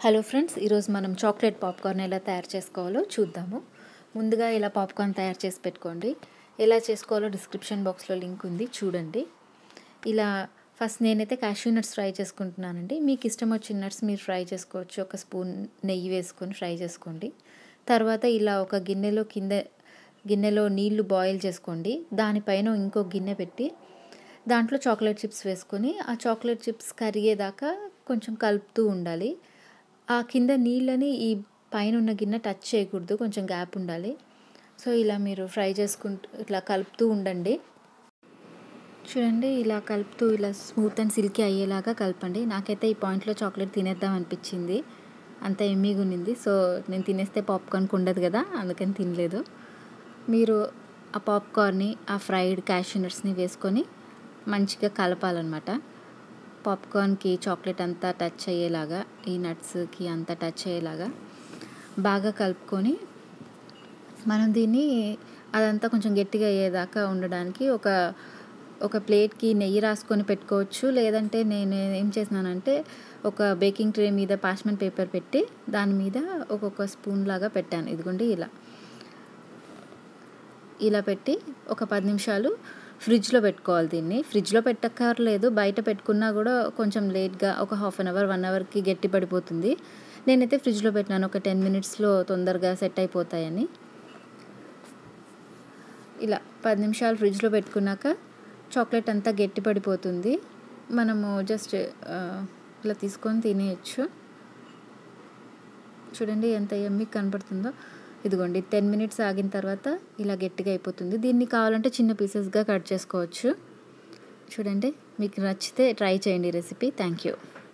hello friends ఈరోజు మనం chocolate popcorn ఎలా తయారు చేసుకోవాలో చూద్దాము ముందుగా ఇలా పాప్కార్న్ తయారు చేసి పెట్టుకోండి ఎలా చేసుకోవాలో డిస్క్రిప్షన్ బాక్స్లో లింక్ ఉంది చూడండి ఇలా ఫస్ట్ నేనైతే క్యాష్యూ నట్స్ ఫ్రై చేసుకుంటున్నానండి మీకు ఇష్టం వచ్చిన నట్స్ మీరు ఫ్రై చేసుకోవచ్చు ఒక స్పూన్ నెయ్యి వేసుకొని ఫ్రై చేసుకోండి తర్వాత ఇలా ఒక గిన్నెలో కింద గిన్నెలో నీళ్లు బాయిల్ చేసుకోండి దానిపైన ఇంకో గిన్నె పెట్టి దాంట్లో చాక్లెట్ చిప్స్ వేసుకొని ఆ చాక్లెట్ చిప్స్ కరిగేదాకా కొంచెం కలుపుతూ ఉండాలి ఆ కింద నీళ్ళని ఈ పైన ఉన్న గిన్నె టచ్ చేయకూడదు కొంచెం గ్యాప్ ఉండాలి సో ఇలా మీరు ఫ్రై చేసుకుంటూ ఇట్లా కలుపుతూ ఉండండి చూడండి ఇలా కలుపుతూ ఇలా స్మూత్ అండ్ సిల్కీ అయ్యేలాగా కలపండి నాకైతే ఈ పాయింట్లో చాక్లెట్ తినేద్దాం అనిపించింది అంత ఎమ్మీగా ఉన్నింది సో నేను తినేస్తే పాప్కార్న్ ఉండదు కదా అందుకని తినలేదు మీరు ఆ పాప్కార్న్ని ఆ ఫ్రైడ్ క్యాష్యూ నట్స్ని వేసుకొని మంచిగా కలపాలన్నమాట పాప్కార్న్కి చాక్లెట్ అంతా టచ్ అయ్యేలాగా ఈ నట్స్కి అంతా టచ్ అయ్యేలాగా బాగా కలుపుకొని మనం దీన్ని అదంతా కొంచెం గట్టిగా అయ్యేదాకా ఉండడానికి ఒక ఒక ప్లేట్కి నెయ్యి రాసుకొని పెట్టుకోవచ్చు లేదంటే నేను ఏం చేసినానంటే ఒక బేకింగ్ ట్రే మీద పాష్మెంట్ పేపర్ పెట్టి దాని మీద ఒక్కొక్క స్పూన్ లాగా పెట్టాను ఇదిగోండి ఇలా ఇలా పెట్టి ఒక పది నిమిషాలు ఫ్రిడ్జ్లో పెట్టుకోవాలి దీన్ని ఫ్రిడ్జ్లో పెట్టక్కర్లేదు బయట పెట్టుకున్నా కూడా కొంచెం లేట్గా ఒక హాఫ్ అన్ అవర్ వన్ అవర్కి గట్టి పడిపోతుంది నేనైతే ఫ్రిడ్జ్లో పెట్టినాను ఒక టెన్ మినిట్స్లో తొందరగా సెట్ అయిపోతాయని ఇలా పది నిమిషాలు ఫ్రిడ్జ్లో పెట్టుకున్నాక చాక్లెట్ అంతా గట్టి పడిపోతుంది మనము జస్ట్ ఇలా తీసుకొని తినేయచ్చు చూడండి ఎంత ఎమ్మి కనపడుతుందో ఇదిగోండి టెన్ మినిట్స్ ఆగిన తర్వాత ఇలా గట్టిగా అయిపోతుంది దీన్ని కావాలంటే చిన్న పీసెస్గా కట్ చేసుకోవచ్చు చూడండి మీకు నచ్చితే ట్రై చేయండి రెసిపీ థ్యాంక్ యూ